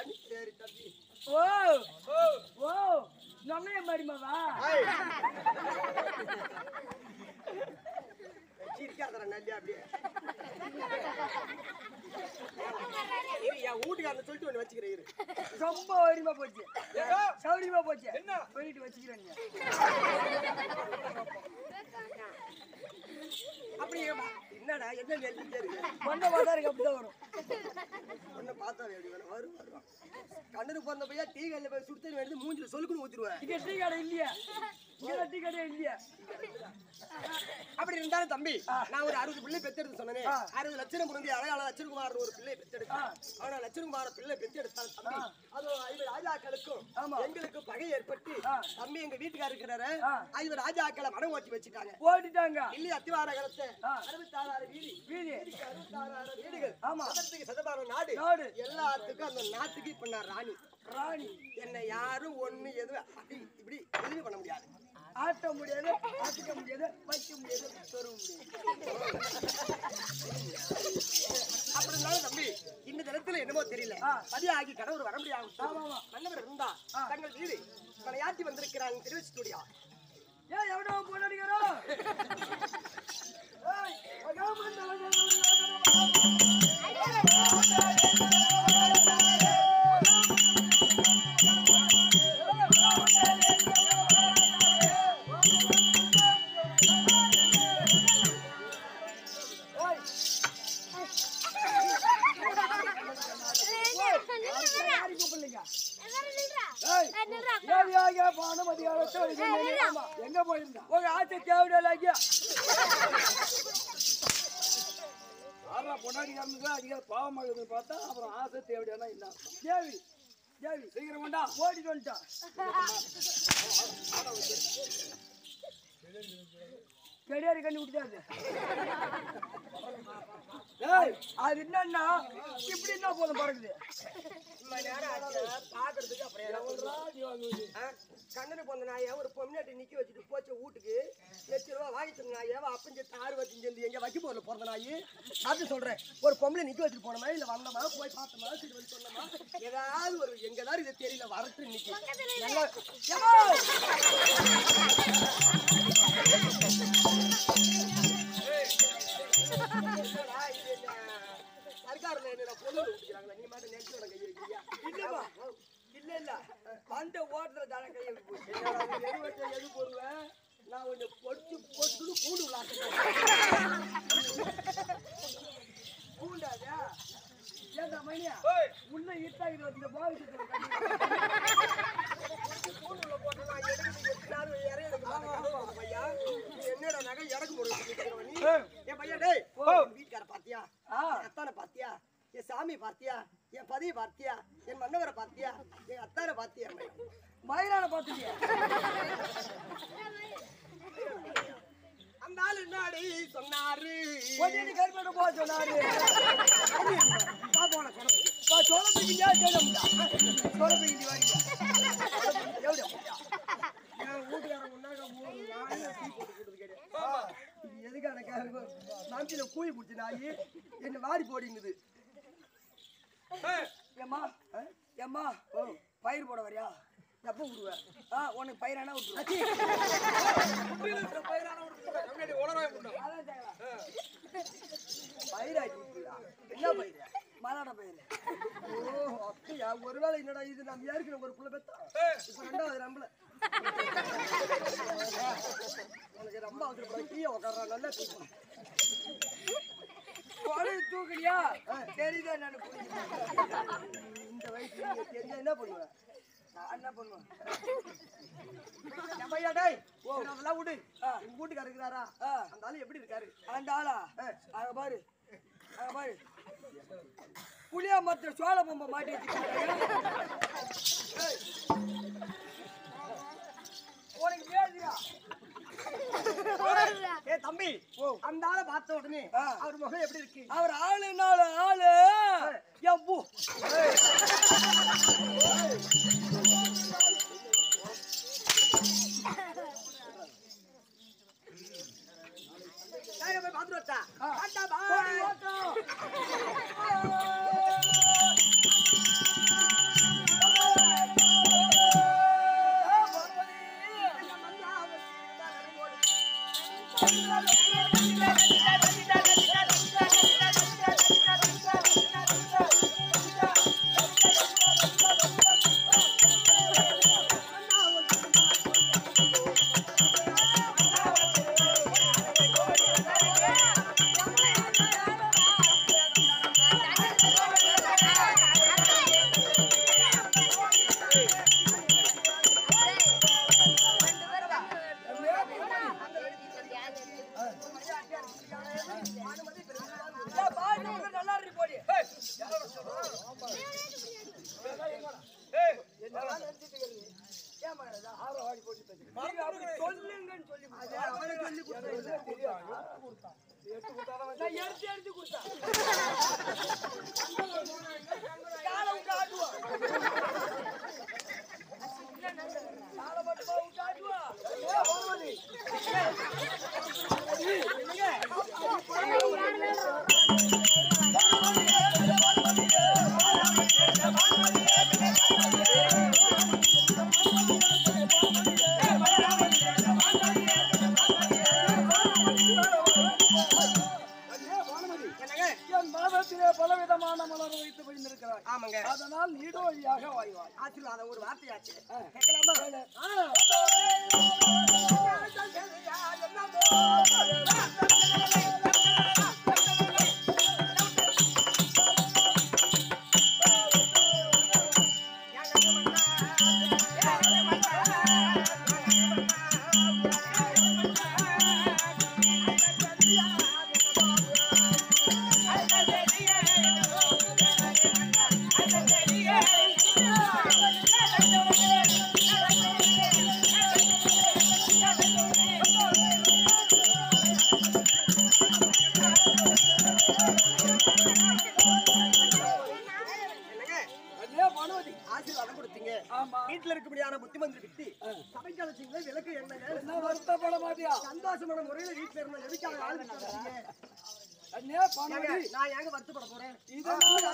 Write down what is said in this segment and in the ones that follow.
தண்ணி சரி தம்பி ஓ ஓ நொன்னைய மாடிமாவா ஏய். சிரிக்காதடா நல்லியா அப்படியே இரு, என் வீட்டுக்காரனை சொல்லிட்டு ஒண்ணு வச்சுக்கிறேன் இரு. ரொம்ப வரிமா போச்சு சௌரியமா போச்சு என்ன சொல்லிட்டு வச்சுக்கிறேன் நீ. அப்படியே வா. என்னடா என்ன நெல்லிட்டே இருக்கு பொண்ணை பார்த்தா எனக்கு அப்படிதான் வரும் ஒன்னும் பார்த்தா எப்படி வேணும் வரும் வருவான் கண்ணுக்கு பிறந்த பையா டீ கல்ல போய் சுடுத்தண்ணி எடுத்து மூஞ்சில சொல்லுக்குன்னு ஊத்திடுவேன் இங்க டீ கடை இல்லையா இங்க டீ கடை இல்லையா அப்படி இருந்தாலும் தம்பி நான் ஒரு அறுபது பிள்ளை பெத்தெடுத்து சொன்னேன் அறுபது லட்சம் புரிஞ்சு அழகால லட்சகுமார் ஒரு பிள்ளை பெத்தெடுத்தான் ஆனா லட்சகுமார் பிள்ளை பெத்தெடுத்தான் தம்பி அது ஐந்து ராஜாக்களுக்கும் எங்களுக்கு பகை ஏற்பட்டு தம்பி எங்க வீட்டுக்காரர் இருக்கிறாரு ஐந்து ராஜாக்களை மனம் ஓட்டி வச்சுட்டாங்க ஓடிட்டாங்க இல்லி அத்திவார காலத்தை அறுபத்தாறாறு வீதி வீதி வீதிக்கு அறுபத்தாறாறு வீடுகள் ஆமா. சதத்துக்கு சதமான நாடு நாடு எல்லாத்துக்கும் அந்த நாட்டுக்கு இப்ப நான் ராணி ராணி என்னை யாரும் ஒண்ணு எதுவும் அப்படி இப்படி எதுவுமே பண்ண முடியாது ஆட்ட முடியாது ஆட்டிக்க முடியாது வைக்க முடியாது சொருக முடியாது அப்படி இருந்தாலும் தம்பி இந்த தினத்துல என்னமோ தெரியல பதி ஆகி கடவுள் வர முடியாது மன்னவர் இருந்தா தங்கள் வீடு விளையாட்டி வந்திருக்கிறாங்க தெரிவிச்சுடியா ஏன் எவனோ போராடிக்கிறோம் ஏய் அகாமன் யாரி கூப்பிடலீங்க ஏவியாக பானுமதி ஆமா எங்க போயிருந்தா உங்க ஆட்சி தேவையில்லை ஐயா ஆறா பொண்டாடி காரணத்துக்கு அதிக பாவமாகுதுன்னு பார்த்தா அப்புறம் ஆசை தேவையான இல்ல தேவி தேவி சீக்கிரம் கொண்டா ஓடிட்டு வந்துட்டான் கடியாரி கண்ணி விட்டாது ஏய் அது என்னன்னா இப்படி என்ன போதும் பறக்குது பாக்குறதுக்கு அப்புறம் கண்ணனு போந்த நாய ஒரு பொம்னாட்டி நிக்க வச்சுட்டு போச்ச வீட்டுக்கு லட்ச ரூபா வாங்கி தந்த நாய அப்பஞ்சு ஆறு வச்சு எங்க வைக்க போர்ல பிறந்த நாய் அப்படி சொல்றேன் ஒரு பொம்பளை நிக்க வச்சுட்டு போனோமா இல்ல வந்தோமா போய் பார்த்தோமா சரி வந்து சொன்னோமா ஏதாவது ஒரு எங்கதான் இது தெரியல வரட்டு இன்னைக்கு நல்லா ஏம்மா! என்னடா இது என்ன? சர்க்கார்ல என்னடா பொண்ணு ஊத்திக்கிறாங்களா? நீ மட்டும் நெஞ்சில கை வைக்கிறியா? இல்லப்பா. இல்ல இல்ல அந்த ஓட்டுல தானே கையை விட்டு போச்சு. என்னடா இது எது வச்சா எது போடுவேன்? நான் உன்னை பொடிச்சு பொட்டுன்னு கூண்டு விளாட்டுறேன். பூண்டாதா? ஏன்டா மைனியா? உள்ள இருட்டாகிட்டு வந்து இந்த பால் சுத்துற கண்ணு. கூண்டுல போட்டா நான் எடுக்கிறது எத்தனாவது இறையில இருக்கு பாருங்க, பையா. நீ என்னடா நகை இறக்க முடியும் நீ? என் பையன் டேய், என் வீட்டுக்கார பாத்தியா ஆ. என் அத்தானை பாத்தியா என் சாமி பாத்தியா என் பதியை பாத்தியா என் மன்னவரை பாத்தியா என் அத்தானை பாத்தியா மயிலான பாத்துட்டியா அந்த ஆள் என்னாடி சொன்னாரு கொஞ்சம் நீ கருப்பேட்ட போக சொன்னாரு பாப்போம் சொல்ல பா, சோள பிடிக்கிறியா, தேடமுடியா? சோள பிடிக்கிட்டு வாங்கியா? எவ்வளவு? என் வீட்டுக்காரன் முன்னாடி மூணு நாளைக்கு டீ போட்டு கொடுத்து கேட்டேன். இது எதுக்கான கேள்வி? நாஞ்சில கூலி குடிச்ச நாயி என்ன வாரி போடிங்குது ஏம்மா, ஏம்மா, பயிர் போட வரியா எப்ப விடுவேன் ஆ, உனக்கு பயிரானா விட்டுருவேன். அதான் தேவை. பயிராக்கி விட்டுருவா என்ன பயிர் மலாட பயிர் ஓ அப்படியா ஒருவேளை என்னடா இது நம்ம ஏற்கனவே ஒரு புள்ள பெத்தா இப்ப ரெண்டாவது நம்மள உனக்கு ரொம்ப அவசரப்பட கீழே உட்கார்றா நல்லா தூக்கம் கொடை தூக்குறியா தெரியுதா நான் புரியுது இந்த வயசுல நீங்க தெரிஞ்சா என்ன பண்ணுவேன் நான் என்ன பண்ணுவேன் என் பையா டேய் ஓ அதெல்லாம் விடு உங்க வீட்டுக்காரர் இருக்கிறாரா அந்த ஆளு எப்படி இருக்காரு அந்த ஆளா அங்க பாரு அங்க பாரு புளியா மரத்துல சோழ பொம்மை மாட்டி வச்சுருக்காங்க உனக்கு வேதியா ஏ தம்பி அந்த ஆளை பார்த்த உடனே அவர் முகம் எப்படி இருக்கு அவர் ஆளு நாலு ஆளு என் பூ நான் போய் பார்த்துட்டு வரட்டா டாடா போடி பாய் ஓட்டம். ஆரவாடி போட்டு தச்சு நீங்க அப்படி சொல்லுங்கன்னு சொல்லி அது அவனை சொல்லி கொடுத்தது. தெரியும் எட்டு கொடுத்தாதான் நான் எடுத்து எடுத்து கொடுத்தேன் காலை விட்டு ஆட்டுவான் காலை மட்டுமா விட்டு ஆட்டுவான் ஐயா, பானுமதி என்னங்க என் மாதத்திலே பலவிதமான மலர் வைத்து விழுந்திருக்கிறாய் ஆமாங்க அதனால் நீடோ வழியாக வாய்வாய் ஆசீர்வாதம் ஒரு வார்த்தையாச்சு கேட்கலாமா என்னங்க ஐயா, பானுமதி ஆசீர்வாதம் கொடுத்தீங்க ஆமா வீட்டுல இருக்கக்கூடியான புத்திமந்திரி விட்டு சமைக்க வச்சீங்களே விளக்கு எண்ணெய் என்ன வருத்தப்பட மாட்டியா சந்தோஷமான முறையில வீட்டுல இருந்த எதுக்காக ஆள் விட்டு வந்தீங்க? அண்ணே பானுமதி ஏங்க, நான் ஏங்க வருத்தப்பட போறேன் இதனால்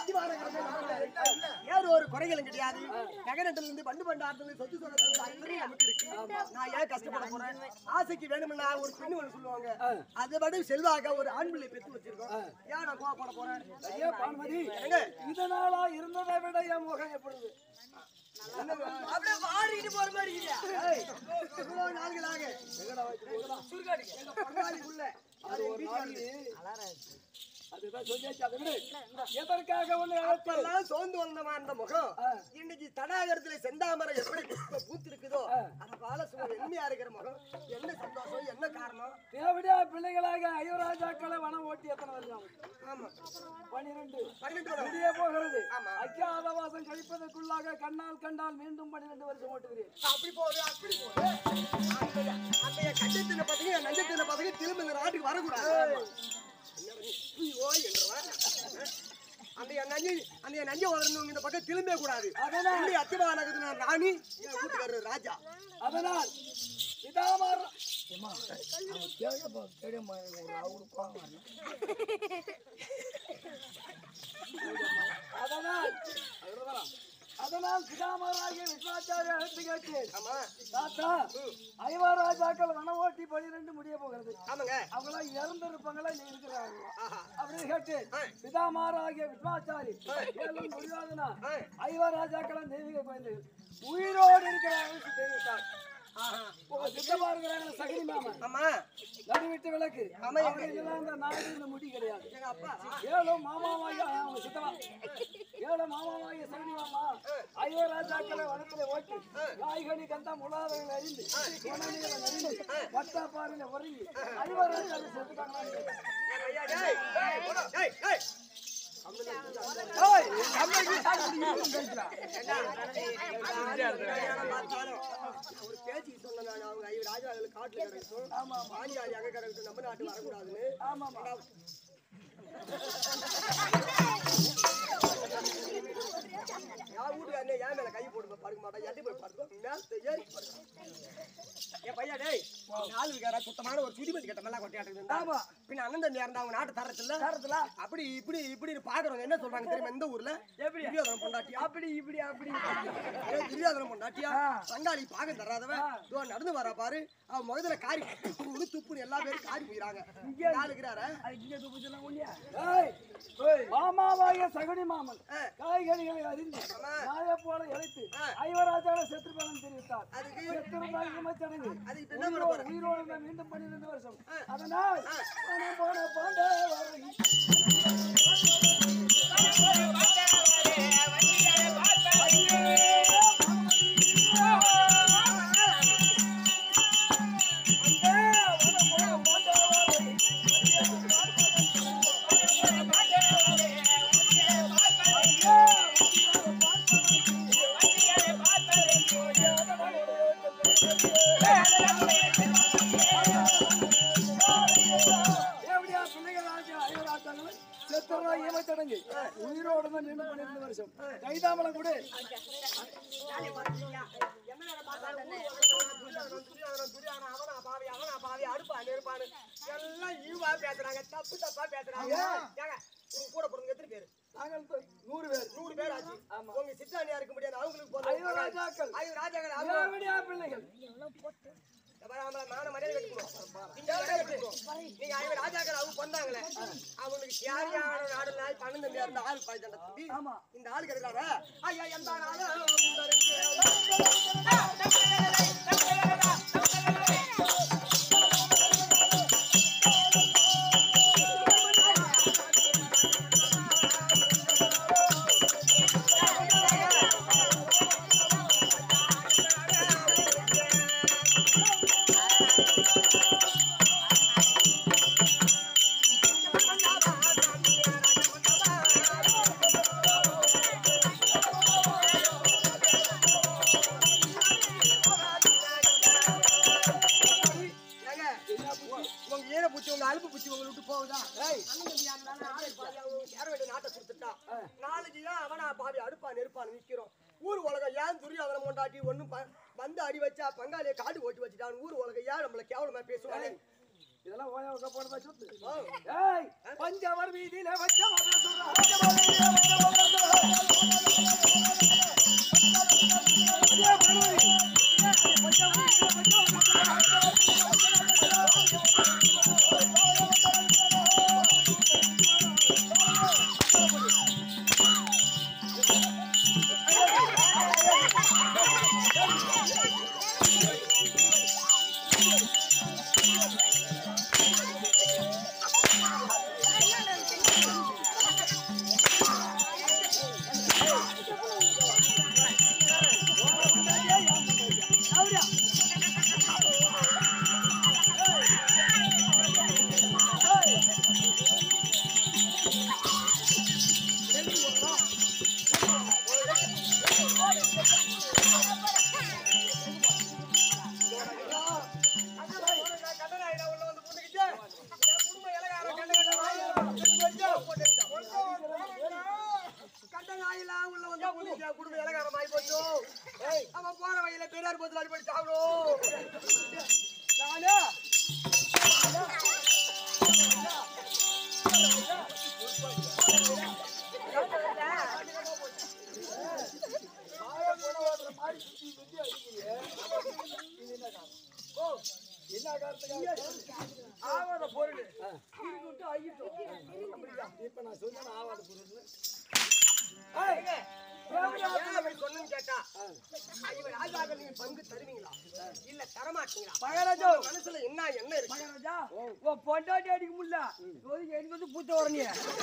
ஏறு ஒரு குறைகளும் கிடையாது நகரத்துல இருந்து பண்டு பண்டாரத்துல இருந்து சொத்து சொல்றது அத்தனையும் நமக்கு இருக்கு நான் ஏன் கஷ்டப்பட போறேன் ஆசைக்கு வேணும்னா ஒரு பெண்ணு ஒண்ணு சொல்லுவாங்க அது படி செல்வாக ஒரு ஆண் பிள்ளை பெத்து வச்சிருக்கோம் ஏன் நான் கோவப்பட போறேன் ஐயா பானுமதி ஏங்க, இதனாலா இருந்ததை விட என் முகம் எப்பொழுது அப்படியே வாரிட்டு போற மாதிரி இல்லையா ஏய், இவ்வளவு நாள்களாக சுருக்காடி எங்க பங்காளி புள்ள அது எங்க வீட்டுல இருந்து அதுதான் சொல்லியாச்சு அதை விடு எதற்காக ஒண்ணு அழைப்பு அப்பெல்லாம் சோர்ந்து வந்தமா இருந்த முகம் இன்னைக்கு தடாகரத்துல செந்தாமரை எப்படி புஷ்ப பூத்திருக்குதோ அந்த பால சும்மா எளிமையா இருக்கிற முகம் என்ன சந்தோஷம் என்ன காரணம் தேவடியா பிள்ளைகளாக ஐயோராஜாக்களை வனம் ஓட்டி எத்தனை வருஷம் ஆமா பனிரெண்டு பன்னெண்டு வரும் முடிய போகிறது ஆமா. அஜாதவாசம் கழிப்பதற்குள்ளாக கண்ணால் கண்டால் மீண்டும் பன்னிரெண்டு வருஷம் ஓட்டுகிறேன் அப்படி போகுது அப்படி போகுது அந்த அந்த கஞ்சத்தின பதவி நஞ்சத்தின பதவி திரும்ப இந்த நாட்டுக்கு வரக்கூடாது ஐயோ என்றவன் அந்த என் நஞ்சு அந்த என் நஞ்சை வளரணும் இந்த பக்கம் திரும்பவே கூடாது அதனால் இப்படி அத்திமா நகரத்துல ராணி என் வீட்டுக்காரர் ராஜா அதனால் இதாமர் அதனால் அதனால் பிதாமராகிய விஸ்வாச்சாரிய அழைத்து கேட்டேன் ஆமா தாத்தா ஐவராஜாக்கள் வனவோட்டி பனிரெண்டு முடிய போகிறது ஆமாங்க அவங்களா இறந்திருப்பாங்களா இல்லை இருக்கிறாங்களா ஆஹா அப்படின்னு கேட்டு பிதாமாராகிய விஸ்வாச்சாரி மேலும் துரியோதனா ஆ. ஐவராஜாக்கள தெய்வீக குழந்தைகள் உயிரோடு இருக்கிறார்கள் தெரிவித்தார் ஆஹா உங்க சித்தப்பா இருக்கிறாங்க சகரி மாமன் ஆமா நடுவிட்டு விளக்கு ஆமா, எங்க- அவங்களுக்கெல்லாம் இந்த நாடு இந்த முடி கிடையாது எங்க அப்பா ஏழோ மாமாவாகிய அவங்க சித்தப்பா ஏழோ மாமாவாகிய சகரி மாமா ஐவராஜாக்களை வனத்துல ஓட்டி காய்கனி கந்தா முலாதங்களை அறிந்து குணங்களை அறிந்து வட்டா பாறையில உறங்கி ஐவராஜாக்களை செத்துட்டாங்களான்னு கேட்டேன். ஐயா, டேய், டேய், டேய். ஏய், நம்ம இங்க சாப்பிட்டு இருக்கோம் பேசுறா. பார்த்தாலும் ஒரு பேச்சுக்கு சொன்னேன் நான், அவங்க ஐயோ, ராஜாக்கள் காட்டுல கிடக்கட்டும். பாஞ்சாலி அங்க கிடக்கட்டும், நம்ம நாட்டு வரக்கூடாதுன்னு. ஆமாமா என் வீட்டுக்காரனே என் மேல கை போட்டு படுக்க மாட்டான், எட்டி போய் படுக்கும். மேல ஏறி படுக்கும். என் பையன், டேய், நாலு வீக்காரா சுத்தமான ஒரு சுடிமதி கட்ட மேல கொட்டையாட்டு இருந்தா. பின்ன அண்ணன் தம்பி இருந்தா அவங்க நாட்டு தரத்துல தரத்துல அப்படி இப்படி இப்படி பாக்குறவங்க என்ன சொல்றாங்க தெரியுமா இந்த ஊர்ல எப்படி? துரியோதனம் பொண்டாட்டியா அப்படி இப்படி அப்படி ஏய், துரியோதனம் பொண்டாட்டியா பங்காளி பாக தராதவன் இதோ நடந்து வரா பாரு அவன் முகத்துல காரி துப்புன்னு துப்புன்னு எல்லா பேரும் காரி போயிறாங்க நாளுக்குறாரு அது இங்கே தூக்குச்சுலாம் ஒண்ணியா ஏய், மாமாவாகிய சகுனி மாமன் ஆ. காய்கறிகளை அறிந்து நாயை போல இழைத்து ஐவராஜாவை செத்துப்பானு தெரிவித்தார் அதுக்கு செத்திருந்தால் இமச்சடங்கு அது இப்ப என்ன பண்ண உயிரோடு போற உயிரோடு இருந்தால் மீண்டும் பன்னிரண்டு வருஷம் அதனால் பணம் போன பாண்டே வரை ஆ சடங்கு உயிரோட தான் நின்று பன்னிரெண்டு வருஷம் கைதாமலம் கூட என்ன நேரம் பார்த்தாலும் ஊர் உலகத்துல துரியோதனன், துரியோதனன், துரியோதனன், அவனா பாவி, அவனா பாவி, அறுப்பான், நெருப்பான்னு எல்லாம் இழிவா பேசுறாங்க, தப்பு தப்பா பேசுறாங்க. ஏங்க, உங்க கூட பிறந்தவங்க எத்தனை பேரு? நாங்கள் இப்ப நூறு பேர் நூறு பேர் ஆச்சு. உங்க சித்தாணியா இருக்க முடியாது, அவங்களுக்கு பிறந்தவங்க ஐயோ ராஜாக்கள் ஐயோ, ராஜாக்கள், அவங்க- ஏவடியா பிள்ளைகள் இந்த பாரு, அவங்கள மான மரியாதை கட்டுக்கணும். இந்த மரியாதை கட்டுக்கணும். நீங்க ஐயோ, ராஜாக்கள் அவங்க பிறந்தாங்களே, அவங்களுக்கு யார் யார் நாடு நாள் பன்னெண்டு தம்பியா இருந்த ஆள் பாய்ச்சாண்ட தம்பி. ஆமா. இந்த ஆளுக்கு இருக்கிறாரா ஐயா எந்த நாளும் உங்களுக்கு ஏங்க, உங்க ஈர பூச்சி உங்க அலுப்பு பூச்சி உங்களை விட்டு போகுதா அண்ணன் தம்பி யாருனாலும் ஆளு பாதி அவங்க சேர வேண்டிய நாட்டை கொடுத்துட்டா நாளைக்கு தான் அவனா பாவி அடுப்பா நெருப்பான்னு நிக்கிறோம் ஊர் உலகம் ஏன் துரியோதனம் கொண்டாட்டி ஒண்ணும் ப- வந்து அடி வச்சா பங்காளிய காடு ஓட்டி வச்சுட்டான் ஊர் உலகம் ஏன் நம்மள கேவலமா பேசுவானே இதெல்லாம் ஓய வைக்க போனதா சொத்து ஆ. ஏய் பஞ்சவர் வீதியில வச்ச மகன் கண்டநாயெல்லாம் உள்ள வந்து புண்ணிக்கியா, குடும்பம் இலகாரமாயி போச்சு. அவன் போற வழியில பெரியார் போத்துல அடிபடி சாப்பிடும் நானு என்ன காரணத்துக்காக ஆவாத பொருள் இருக்கட்டும் ஆகிட்டோம் இப்ப நான் சொன்ன ஆவாத பொருள் ஏங்க, ஏன் அப்படி சொன்னேன்னு கேட்டா, இவர் ராஜாக்கள் நீங்க பங்கு தருவீங்களா இல்ல தரமாட்டீங்களா மகாராஜா மனசுல என்ன என்ன இருக்கு மகாராஜா உன் பொண்டாட்டி அடிக்க முடியல இப்போதைக்கு எனக்கு வந்து பூத்த உடனே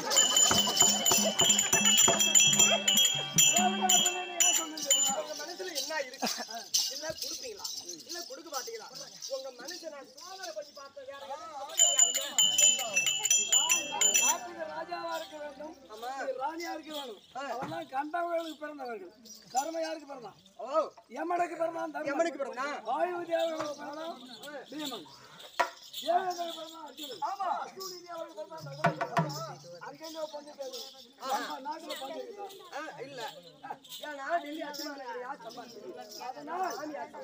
உங்க மனசுல என்ன இருக்கு இல்ல கொடுப்பீங்களா இல்ல கொடுக்க மாட்டீங்களா உங்க மனசை நான் சோதனை பண்ணி பார்த்தேன் வேற எதுவும் கிடையாதுங்க. நாட்டுக்கு ராஜாவா இருக்க வேண்டும் ஆமா. இது ராணியா இருக்க வேணும் அவெல்லாம் கண்டவர்களுக்கு பிறந்தவர்கள் தர்ம யாருக்கு பிறந்தான் ஓ யமனுக்கு பிறந்தான் தர்மன். எமனுக்கு பிறந்தா வாயு தேவர்களுக்கு பிறந்தான் பீமன் தேவர்களுக்கு பிறந்தான் அர்ஜுனன் ஆமா அர்ஜுனி தேவர்களுக்கு பிறந்தான் நகுலன். அங்கங்க பங்கு பேசுறோம் நம்ம நாட்டுல பங்கு இருக்குதா? ஆ, இல்ல ஏன்னா டெல்லி அச்சுமாநகர் யார் சம்பாதிச்சது அதனால்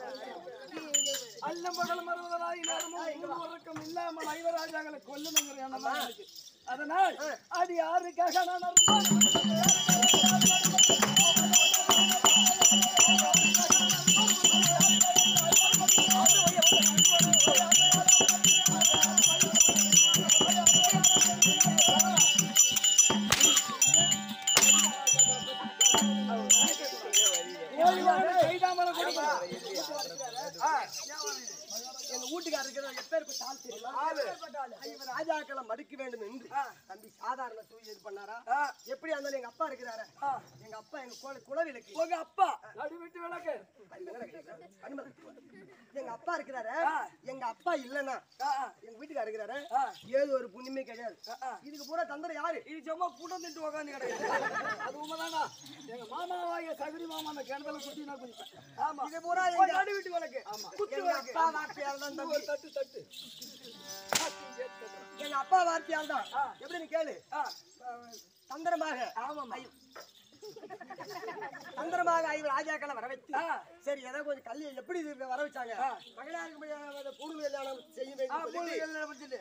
அல்ல பகல் மறுவதனாய் நேரமும் ஊர் உறக்கம் இல்லாமல் ஐவராஜாக்களை கொல்லுமெங்கிற எண்ணம் தான் எனக்கு. அதனால் அது யாருக்காக நான் அருள்பாடு ஓய்வான கைதாமலை கொடுக்கலாம் எங்க வீட்டுக்காரருக்கு எப்பேற்பட்ட ஆள் தெரியுமா இவர் ராஜாக்களை மடிக்க வேண்டும் என்று தம்பி சாதாரண சூழல் இது பண்ணாரா எப்படி இருந்தாலும் எங்க அப்பா இருக்கிறாரு எங்க அப்பா எங்க குல- குலவிளக்கு உங்க அப்பா நடுவிட்டு விளக்கு எங்க அப்பா இருக்கிறாரு எங்க அப்பா இல்லன்னா எங்க வீட்டுக்காரர் இருக்கிறாரு ஏதோ ஒரு புண்ணியமே கிடையாது இதுக்கு பூரா தந்தர யாரு இது சும்மா புடம் திட்டு உக்காந்து கிடையாது அது உண்மைதானா எங்க மாமாவாகிய சகுரி மாமா அந்த கிணத்துல குத்தி நான் குதிப்பேன் ஆமா இது பூரா உன் எங்க நடு வீட்டு வழக்கு குத்து எங்க வழக்கு அப்பா வார்த்தையால் தான் தம்பி ஒரு தட்டு தட்டு எங்க அப்பா வார்த்தையால் தான் எப்படி நீ கேளு ஆ. தந்திரமாக ஆமாம்மா தந்திரமாக ஐந்து ராஜாக்களை வர வச்சு ஆ. சரி ஏதோ கொஞ்சம் கல்வி எப்படி இது வர வச்சாங்க மகளிருக்கு பூர்வ கல்யாணம் செய்ய ஆ, வேண்டும் பூர்வ சொல்லிட்டு, கல்யாணம் முடிச்சிட்டு.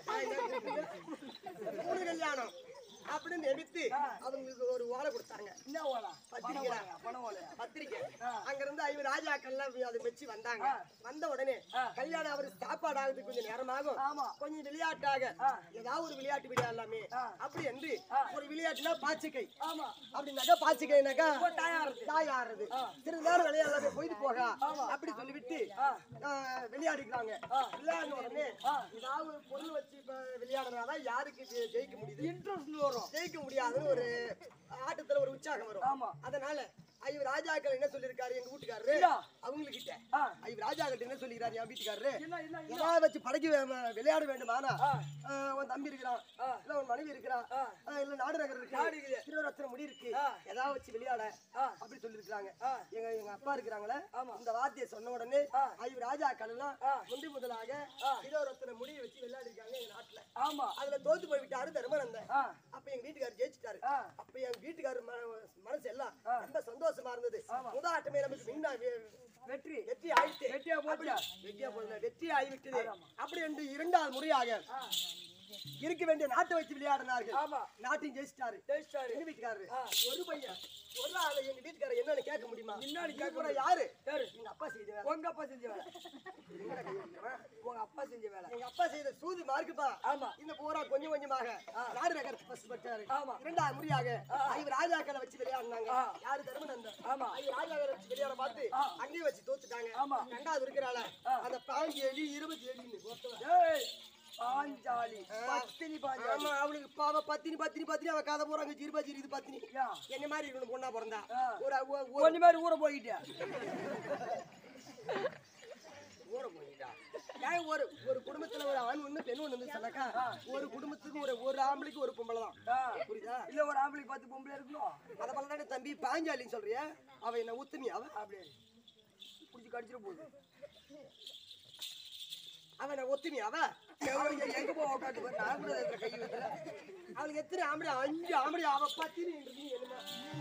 பூர்வ கல்யாணம் அப்படின்னு நினைத்து அவங்களுக்கு ஒரு ஓலை கொடுத்தாங்க என்ன ஓலா? பணம் பத்திரிக்கை. ஓலையா? பணம் ஓலையா? பத்திரிக்கை அங்க இருந்து ஐந்து ராஜாக்கள்லாம் அதை வச்சு வந்தாங்க வந்த உடனே கல்யாணம் அவருக்கு சாப்பாடு ஆகுது கொஞ்சம் நேரமாகும் ஆமா. கொஞ்சம் விளையாட்டாக ஏதாவது ஒரு விளையாட்டு விளையாடலாமே அப்படி என்று ஒரு விளையாட்டுனா பாச்சிக்கை ஆமா. அப்படின்னாக்கா பாச்சிக்கைனாக்கா தாயாருக்கு. தாயாடுறது சிறிது நேரம் விளையாடலாமே போயிட்டு போக அப்படி சொல்லிவிட்டு ஆஹ், விளையாடிக்கிறாங்க விளையாடின உடனே ஏதாவது ஒரு பொருள் வச்சு இப்ப விளையாடுறதாதான் யாருக்கு ஜெ- ஜெயிக்க முடியுது Interest வரும். ஜெயிக்க முடியாதுன்னு ஒரு ஆட்டத்துல ஒரு உற்சாகம் வரும் ஆமா. அதனால ஐயோ ராஜாக்கள் என்ன சொல்லிருக்காரு எங்க வீட்டுக்காரரு ஐயா. அவங்க கிட்ட ஆ. ஐயோ ராஜாக்கள் என்ன சொல்லிக்கிறாரு என் வீட்டுக்காரரு என்ன, என்ன, என்ன? ஏதாவது வச்சு படைக்க வே- விளையாட வேண்டுமானா ஆஹ், உன் தம்பி இருக்கிறான் இல்ல உன் மனைவி இருக்கிறா ஆஹ், இல்ல நாடு நகர் நாடு இருக்கு இருக்குது. திருவரத்தின முடி இருக்கு ஆ. ஏதாவது வச்சு விளையாட ஆ. அப்படி சொல்லிருக்காங்க ஆ. எங்க எங்க அப்பா இருக்கிறாங்களே ஆமா. இந்த வார்த்தையை சொன்ன உடனே ஆ. ஐயோ ராஜாக்கள் எல்லாம் ஆ. முந்தி முதலாக திருவரத்தின முடியை வச்சு விளையாடி இருக்காங்க எங்க நாட்டுல ஆமா. அதுல தோத்து போய் விட்டாரு தர்மநந்தன் ஆ. அப்ப எங்க வீட்டுக்காரர் ஜெயிச்சிட்டாரு ஆ. அப்ப எங்க வீட்டுக்காரர் ம- மனசு எல்லாம் ரொம்ப சந்தோஷமா இருந்தது முதல் ஆட்டமே நமக்கு மின்னா வெ- வெற்றி வெற்றி ஆயிட்டு வெற்றியா போச்சா? வெற்றியா போகுது வெற்றி ஆகிவிட்டது அப்படி என்று இரண்டாவது முறையாக இருக்க வேண்டிய நாட்டை வச்சு விளையாடினார்கள் ஆமா. நாட்டையும் ஜெயிச்சிட்டாரு ஜெயிச்சிட்டாரு. எங்க வீட்டுக்காரரு ஒரு பையன் ஒரு ஆளு எங்க வீட்டுக்காரர் என்னன்னு கேட்க முடியுமா என்னன்னு கேட்க கேட்க யாரு யாரு? எங்க அப்பா செய்த வேலை உங்க அப்பா செஞ்ச வேலை எங்கடா கை வைக்கிறவன்? உங்க அப்பா செஞ்ச வேலை எங்க அப்பா செய்த சூது மார்க்குப்பா ஆமா. இந்த பூரா கொஞ்சம் கொஞ்சமாக நாடு நகர் ஃபர்ஸ்ட் பட்டாரு ஆமா. இரண்டாவது முறையாக ஐவர் ராஜாக்களை வச்சு விளையாடினாங்க ஆ. யாரு தர்மநந்தன் ஆமா. ஐவர் ராஜாக்களை வச்சு விளையாட பார்த்து அங்கேயும் வச்சு தோத்துட்டாங்க ஆமா. ரெண்டாவது இருக்கிறாள அந்த பாஞ்சு எலி இருபது எலின்னு ஒருத்தவன். ஏய், பாஞ்சாலி பத்தினி பாஞ்சாலி ஆமா அவளுக்கு பாவ பத்தினி பத்தினி பத்தினி அவ கதை போறாங்க ஜிருபா ஜிரு இது பத்தினி யா. என்ன மாதிரி இருக்கணும் பொண்ணா பிறந்தா ஆ. ஒரு ஒரு- ஒரு கொஞ்ச மாதிரி ஊற போயிட்டியா ஊற போயிட்டா ஏன் ஒரு ஒரு குடும்பத்துல ஒரு ஆண் ஒண்ணு பெண் ஒண்ணு வந்து சொன்னாக்கா ஒரு குடும்பத்துக்கு ஒரு ஒரு ஆம்பளைக்கு ஒரு பொம்பளை தான் ஆ. புரியுதா இல்ல ஒரு ஆம்பளைக்கு பத்து பொம்பளை இருக்கணும் அத போல தானே தம்பி பாஞ்சாலின்னு சொல்றிய அவ என்ன உத்துமி அவ அப்படியே புடிச்சு கடிச்சிட போகுது அவ என்ன ஒத்துமி அவ எங்க எங்க போய் உட்காந்து பாரு நான் கூட இதுல கை வைக்கல அவளுக்கு எத்தனை ஆம்பளை அஞ்சு ஆம்பளை அவ பத்தினி என்ன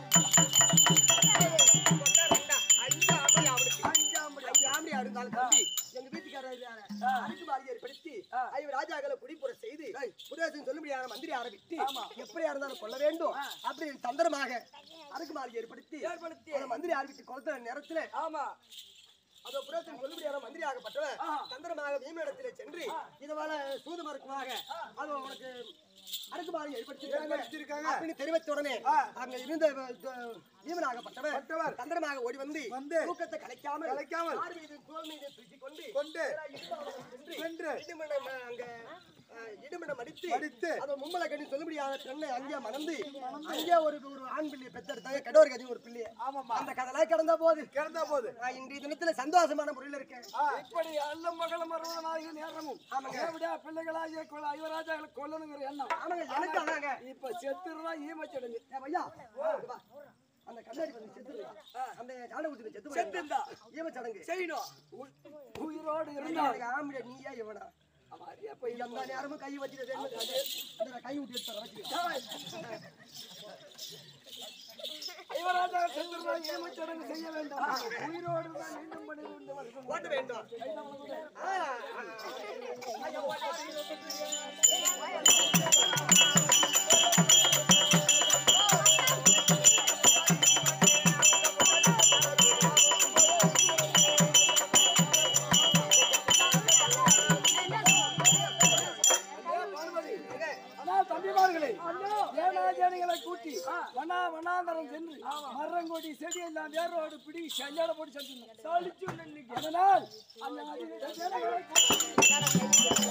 அஞ்சு ஆம்பளை அவளுக்கு அஞ்சு ஆம்பளை அஞ்சு ஆம்பளை இருந்தாலும் தம்பி எங்க வீட்டுக்காரர் அருக்கு பாரதியார் படித்து ஐவர் ராஜாக்களை குடிப்புற செய்து புரேசன் சொல்லும்படியான மந்திரி ஆரம்பித்து எப்படியா இருந்தாலும் கொள்ள வேண்டும் அப்படி தந்திரமாக அருக்கு மாளிகை ஏற்படுத்தி ஏற்படுத்தி. அந்த மந்திரி ஆரம்பித்து கொளுத்த நேரத்துல ஆமா அதோ புரேசன் சொல்லும்படியான மந்திரி ஆகப்பட்டவன் தந்திரமாக பீமனிடத்திலே சென்று இதுவரை சூதுமருக்குமாக அது உனக்கு அருக்கு மாளிகை ஏற்படுத்தியிருக்காங்க அப்படின்னு தெரிவித்த உடனே அங்க இருந்த பீமனாகப்பட்டவன் தந்திரமாக ஓடி வந்து தூக்கத்தை கலைக்காமல் கலைக்காமல் மீது தோல் மீது தூக்கி கொண்டு கொண்டு சென்று இடுமணம் அங்க அஹ், இடுமணம் அடித்து அடித்து அது மும்மல கண்ணி சொல்லும்படியான பெண்ணை அங்கே மணந்து அங்கே ஒரு ஒரு ஆண் பிள்ளையை பெற்றெடுத்தாங்க கடோர் கதி ஒரு பிள்ளையை ஆமாம்மா. அந்த கதெல்லாம் கடந்த போது கிடந்தா போகுது நான் இன்றைய தினத்துல சந்தோஷமான முறையில் இருக்கேன் இப்படி அல்ல மகளம் அறுபதனாகிய நேரமும் எப்படியா பிள்ளைகளாகிய கொள்ள ஐவராஜாக்களை கொல்லணுங்கிற எண்ணம் ஆமாங்க எனக்கு அதாங்க இப்ப செத்துறதா ஈமச்சடங்கு ஏ பையா இங்க வா. அந்த கண்ணாடி பண்ணி செத்துருவா அந்த சாண ஊத்தி செத்து செத்துருந்தா. ஈம சடங்கு செய்யணும் உயிரோடு இருந்தால் எனக்கு ஆம்பளை நீயா இவனா அவன் அறிய போய் எந்த நேரமும் கை வச்சுட்டு இந்த கை விட்டு எடுத்து வச்சுக்க ஐவராஜா செத்துறதா ஈமச்சடங்கு செய்ய வேண்டாம் உயிரோடு இருந்தால் மீண்டும் பண்ணி கொண்டு வருகிறோம் ஓட்ட வேண்டும் ஆ, ஆ, ஐயா, ஓட்ட. ஆனால் தம்பிமார்களே ஏனாஜேனிகளை கூட்டி வனா வனாந்தரம் சென்று மரங்கொடி செடி எல்லாம் வேரோடு பிடி செல்லோட போட்டு செஞ்சிருந்தோம் சலிச்சு நின்னுக்கு. அதனால் அந்த அடி- ஜனங்களை கூட்டி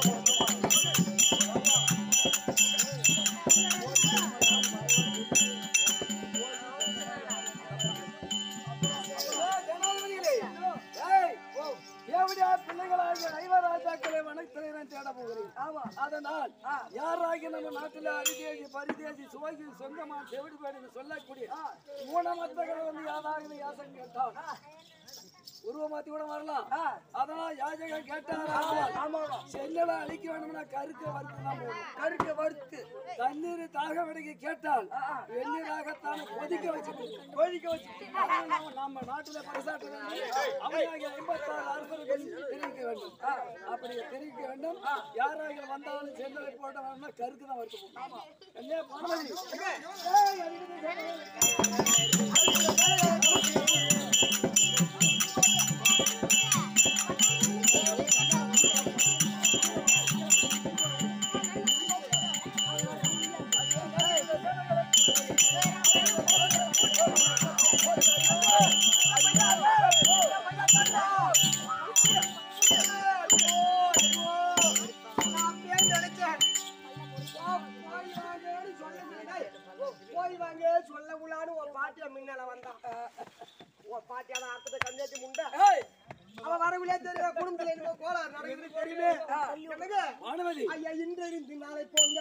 ஜனாதிபதிகளே, ஏய், எப்படியா பிள்ளைகளாகிய ஐவராஜாக்களை வனத்துறையிடம் தேட போகிறேன் ஆமா அதனால் யாராகி நம்ம நாட்டில் அரிதேசி பரிதேசி சுவைக்கு சொந்தமா செவிடி பேடு சொல்லக்கூடிய ஊனமத்தகளை வந்து யாராவது யாசம் கேட்டால் உருவ மாத்தி கூட வரலாம் ஆ. அதனால யாஜகம் கேட்டார் ஆமா சென்னலை அழிக்க வேண்டும்னா கருக்க வறுத்து தான் போடணும் கருக்க வறுத்து தண்ணீர் தாக விடைக்கு கேட்டால் வெந்நீராகத்தான் கொதிக்க வச்சுக்கணும் கோழிக்க வச்சு அதனால நாம நம்ம நாட்டுல பரிசாற்ற வேண்டும் அவனாகிய ஐம்பத்தாறு அரசர்கள் தெரிவிக்க வேண்டும் அப்படி தெரிவிக்க வேண்டும் யாராக வந்தாலும் சென்னலை போட்ட வேணும்னா கருக்கு தான் வறுத்து போடணும் என்ன பணமதி ஏய், அடிக்கடி போய் வாங்க சொல்ல உள்ளான்னு உன் பாட்டியா முன்னால வந்தான் உன் பாட்டியால அர்த்தத்தை கஞ்சாத்தி முண்டா அவன் வரவில்லை தெரியல குடும்பத்துல என்னமோ கோளாறு நடக்குது தெரியுமே என்னங்க பணமதி ஐயா இன்றிருந்து நாளை போங்க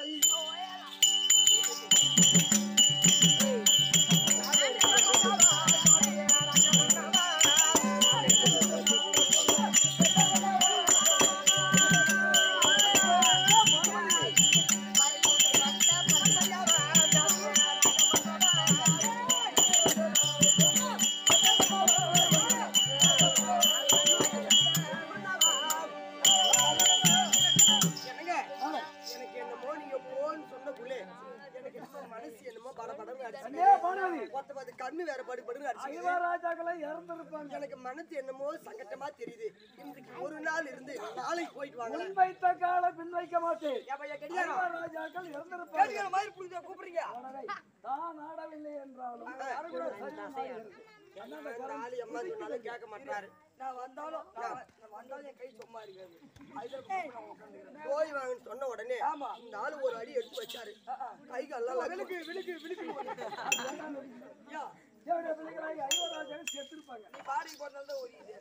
என்னங்க எனக்கு என்னமோ நீங்க போன்னு சொன்னக்குள்ளே எனக்கு என்னமோ மனசு என்னமோ படபடன்னு அடிச்சு ஏ பணமதி மொத்த பார்த்து கண்ணு வேற படு படுன்னு அடிச்சு ஐவராஜாக்களை இறந்திருப்பாங்க எனக்கு மனசு என்னமோ சங்கட்டமா தெரியுது இன்னைக்கு ஒரு நாள் இருந்து நாளைக்கு போயிட்டு வாங்களேன் முன் வைத்த கால பின் வைக்க மாட்டேன் ஏப்பா, கடிகாரம் ஐவராஜாக்கள் இறந்திருப்பாங்க கேட்கிற மாதிரி புரியுதா கூப்பிடுறீங்க அவனை தான் ஆடவில்லை என்றாலும் சரியாக இருக்கு. என்னென்ன இந்த ஆளு எம்மா சொன்னாலும் கேட்க மாட்டாரு நான் வந்தாலும் நான் வ- நான் வந்தாலும் என் கை சும்மா இருக்காது அதுதான் நான் உட்காந்துக்கிறேன் போய் வாங்கன்னு சொன்ன உடனே ஆமா. இந்த ஆளு ஒரு அடி எடுத்து வச்சாரு கை கால்லாம் விழுக்கு விழுக்கு விழுக்கு ஐயா தேவடைய பிள்ளைகளாகி ஐவராஜாக்கள் செத்துருப்பாங்க நீ பாடிக்கு போனால தான் ஒரு இது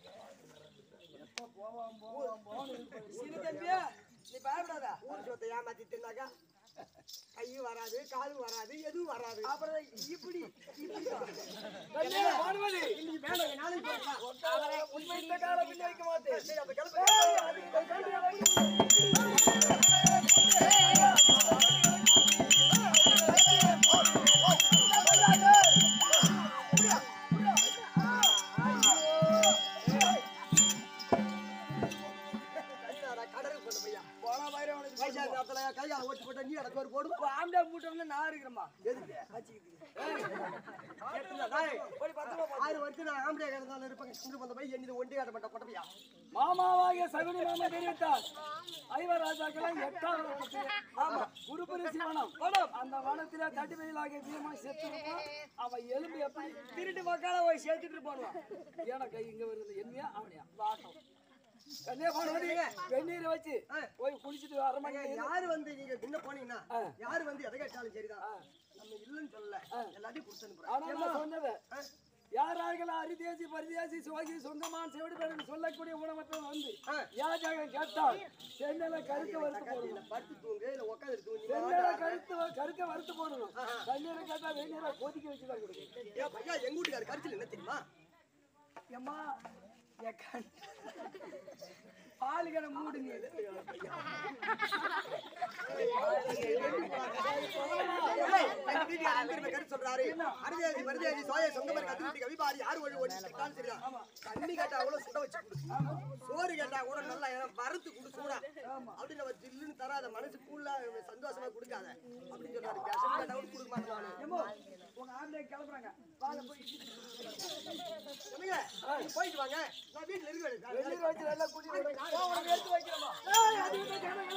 சின்ன தம்பியா நீ பயப்படாதா ஊர் சொத்தை ஏமாத்தி தின்னாக்கா கையும் வராது காலும் வராது எதுவும் வராது அப்புறம் இப்படி இப்படி ஐயே, பானுமதி இன்னைக்கு வேலை நாளைக்கு போகலாம் முன் வைத்த கால பின் வைக்க மாட்டேன் சரி அப்ப கிளம்பு கையால கடலுக்கு கொண்டு போய்யா. போனா மாதிரி அவனுக்கு வயசான நேரத்துல கையால ஓட்டி போட்டா நீ எனக்கு ஒரு போடு. ஆம்டா மூட்டம்னு நான் இருக்கிறேம்மா எதுக்கு? வச்சுக்கிட்டு கேட்டுதா, டேய். போய் பத்திரமா போ. ஆறு வருஷம் நான் ஆம்பளை கிடந்தாலும் இருப்பேன் சுண்டு வந்த போய் என்னது ஒண்டி காட்ட மாட்டேன் பொட்டப்பையா மாமாவாகிய சகுனி மாமா தெரிவித்தார் ஐவராஜாக்களை எட்டாம் வகுப்பு ஆமா குருபரிசி வனம் வனம் அந்த வனத்திலே தடிமையிலாகிய பீமா செத்துருப்பான் அவன் எலும்பு எப்படி திருட்டு மக்களை போய் சேர்த்துட்டு போடுவான் ஏன கை இங்க வருது என்னையா அவனையா வாசம் கண்ணே பானுமதி வெந்நீரை வச்சு போய் குளிச்சுட்டு அரை மணி நேரம் இரு. யாரு வந்து நீங்க முன்ன போனீங்கன்னா யாரு வந்து எதை கேட்டாலும் சரிதான் நம்ம இல்லைன்னு சொல்லல எல்லாத்தையும் கொடுத்து அனுப்புறேன் ஆனா நான் சொன்னது யாரார்கள் அரிதேசி பரிதேசி சோகி சொந்தமான் செவிடு பேருக்கு சொல்லக்கூடிய உணவற்றவன் வந்து யாஜகம் கேட்டால் சென்னல கருக்க வறுத்து போடணும் இல்ல படுத்து தூங்கு இல்ல உட்காந்து தூங்கு சென்னல கருத்து வ- கருக்க வறுத்து போடணும் தண்ணீரை கேட்டா வெந்நீரை கொதிக்க வச்சு தான் கொடுக்கணும் ஏன் பையா எங்க வீட்டுக்காரு கருத்துல என்ன தெரியுமா ஏம்மா என் கண் பால் கடை மூடு நீ ஏய், எங்க வீட்டுக்காரர் எங்க இருக்க கருத்து சொல்றாரு அரிதேசி மருதேசி சோய சொந்த மாதிரி கத்து கவிபாரி யாரு ஒழி ஒண்ணு கேட்டாலும் சரிதான் தண்ணி கேட்டா கூட சுட வச்சு கொடு சோறு கேட்டா கூட நல்லா ஏன்னா வறுத்து கொடு சூடா அப்படின்னு நம்ம ஜில்லுன்னு தராத மனசு கூலா சந்தோஷமா கொடுக்காத அப்படின்னு சொல்றாரு விஷம் கேட்டா கூட கொடுக்க மாட்டேன் நானு. ஏம்மா உங்க ஆம்பளை கிளம்புறாங்க வாங்க போய் என்னங்க நீங்க போயிட்டு வாங்க நான் வீட்டுல இருக்க வேண்டியது வெந்நீர் வச்சு நல்லா குடி நான் உனக்கு எடுத்து வைக்கிறேம்மா ஏய், அது இந்த ஜனங்கள்